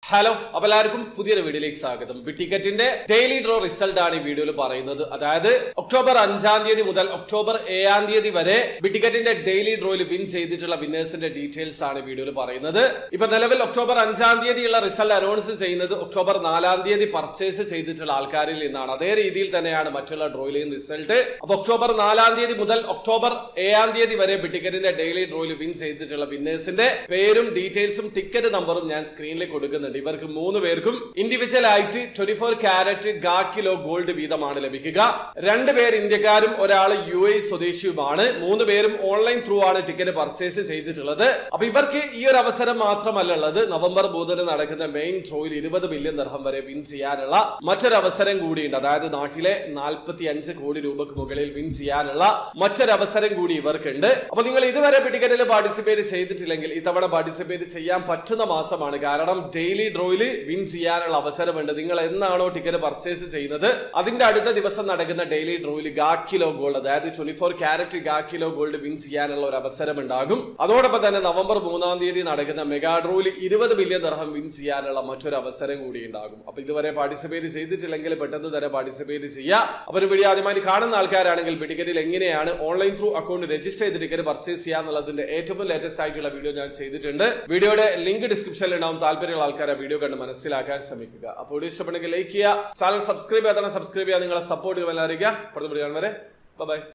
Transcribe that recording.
hello അപ്പൊ എല്ലാവർക്കും പുതിയൊരു വീഡിയോയിലേക്ക് സ്വാഗതം ബി ടിക്കറ്റിന്റെ ഡെയിലി ഡ്രോ റിസൾട്ട് ആണ് ഈ വീഡിയോയിൽ പറയുന്നത് അതായത് ഒക്ടോബർ അഞ്ചാം തീയതി മുതൽ ഒക്ടോബർ ഏഴാം തീയതി വരെ ബി ടിക്കറ്റിന്റെ ഡെയിലി ഡ്രോയിൽ വിൻ ചെയ്തിട്ടുള്ള വിന്നേഴ്സിന്റെ ഡീറ്റെയിൽസ് ആണ് വീഡിയോയിൽ പറയുന്നത് ഇപ്പൊ നിലവിൽ ഒക്ടോബർ അഞ്ചാം തീയതിയുള്ള റിസൾട്ട് അനൗൺസ് ചെയ്യുന്നത് ഒക്ടോബർ നാലാം തീയതി പർച്ചേസ് ചെയ്തിട്ടുള്ള ആൾക്കാരിൽ നിന്നാണ് അതേ രീതിയിൽ തന്നെയാണ് മറ്റുള്ള ഡ്രോയിലെയും റിസൾട്ട് അപ്പൊ ഒക്ടോബർ നാലാം തീയതി മുതൽ ഒക്ടോബർ ഏഴാം തീയതി വരെ ബി ടിക്കറ്റിന്റെ ഡെയിലി ഡ്രോയിൽ വിൻ ചെയ്തിട്ടുള്ള വിന്നേഴ്സിന്റെ പേരും ഡീറ്റെയിൽസും ടിക്കറ്റ് നമ്പറും ഞാൻ സ്ക്രീനിൽ കൊടുക്കുന്നുണ്ട് ഇവർക്ക് മൂന്ന് പേർക്കും ഇൻഡിവിജ്വൽ ആയിട്ട് ട്വന്റി ഫോർ ക്യാരറ്റ് ഗാ കിലോ ഗോൾഡ് വീതമാണ് ലഭിക്കുക രണ്ട് പേർ ഇന്ത്യക്കാരും ഒരാൾ യു എ സ്വദേശിയുമാണ് മൂന്ന് പേരും ഓൺലൈൻ ത്രൂ ആണ് ടിക്കറ്റ് പർച്ചേസ് ചെയ്തിട്ടുള്ളത് അപ്പൊ ഇവർക്ക് ഈ ഒരു അവസരം മാത്രമല്ല ഉള്ളത് നവംബർ മൂന്നിന് നടക്കുന്ന മെയിൻ ഡ്രോയിൽ ഇരുപത് മില്യൺ ദർഹം വരെ വിൻ ചെയ്യാനുള്ള മറ്റൊരു അവസരം കൂടിയുണ്ട് അതായത് നാട്ടിലെ നാൽപ്പത്തി അഞ്ച് കോടി രൂപക്ക് മുകളിൽ വിൻ ചെയ്യാനുള്ള മറ്റൊരു അവസരം കൂടി ഇവർക്കുണ്ട് അപ്പൊ നിങ്ങൾ ഇതുവരെ ടിക്കറ്റിൽ പാർട്ടിസിപ്പേറ്റ് ചെയ്തിട്ടില്ലെങ്കിൽ ഇത്തവണ പാർട്ടിസിപ്പേറ്റ് ചെയ്യാൻ പറ്റുന്ന മാസമാണ് കാരണം ഡെയിലി ഡ്രോയിൽ വിൻ ചെയ്യാനുള്ള അവസരമുണ്ട് നിങ്ങൾ എന്നാണോ ടിക്കറ്റ് പർച്ചേസ് ചെയ്യുന്നത് അതിന്റെ അടുത്ത ദിവസം നടക്കുന്ന ഡെയിലി ഡ്രോയിൽ ഗാ കിലോ ഗോൾഡ് അതായത് ട്വന്റി ഫോർ ക്യാരറ്റ് ഗാ കിലോ ഗോൾഡ് വിൻ ചെയ്യാനുള്ള ഒരു അവസരം ഉണ്ടാകും അതോടൊപ്പം തന്നെ നവംബർ മൂന്നാം തീയതി നടക്കുന്ന മെഗാ ഡ്രോയിൽ ഇരുപത് മില്യൺ ദർഹം വിൻ ചെയ്യാനുള്ള മറ്റൊരു അവസരം കൂടി ഉണ്ടാകും അപ്പൊ ഇതുവരെ പാർട്ടിസിപ്പേറ്റ് ചെയ്തിട്ടില്ലെങ്കിൽ പെട്ടെന്ന് തന്നെ പാർട്ടിസിപ്പേറ്റ് ചെയ്യുക അപ്പൊ ഒരു വീഡിയോ ആദ്യമായി കാണുന്ന ആൾക്കാരാണെങ്കിൽ ടിക്കറ്റിൽ എങ്ങനെയാണ് ഓൺലൈൻ ത്രൂ അക്കൗണ്ട് രജിസ്റ്റർ ചെയ്ത് ടിക്കറ്റ് പർച്ചേസ് ചെയ്യാന്നുള്ളതിന്റെ ഏറ്റവും ലേറ്റസ്റ്റ് ആയിട്ടുള്ള വീഡിയോ ഞാൻ ചെയ്തിട്ടുണ്ട് വീഡിയോയുടെ ലിങ്ക് ഡിസ്ക്രിപ്ഷനിൽ ഉണ്ടാവും താല്പര്യമുള്ള ആൾക്കാരെ വീഡിയോ കണ്ട് മനസ്സിലാക്കാൻ ശ്രമിക്കുക അപ്പോൾ വീഡിയോ ഇഷ്ടപ്പെടുന്നെങ്കിൽ ലൈക്ക് ചെയ്യുക ചാനൽ സബ്സ്ക്രൈബ് ചെയ്യാതെ സബ്സ്ക്രൈബ് ചെയ്യുക നിങ്ങളെ സപ്പോർട്ട് ചെയ്യാൻ അറിയിക്കുക അടുത്ത വീഡിയോ കാണും വരെ ബൈ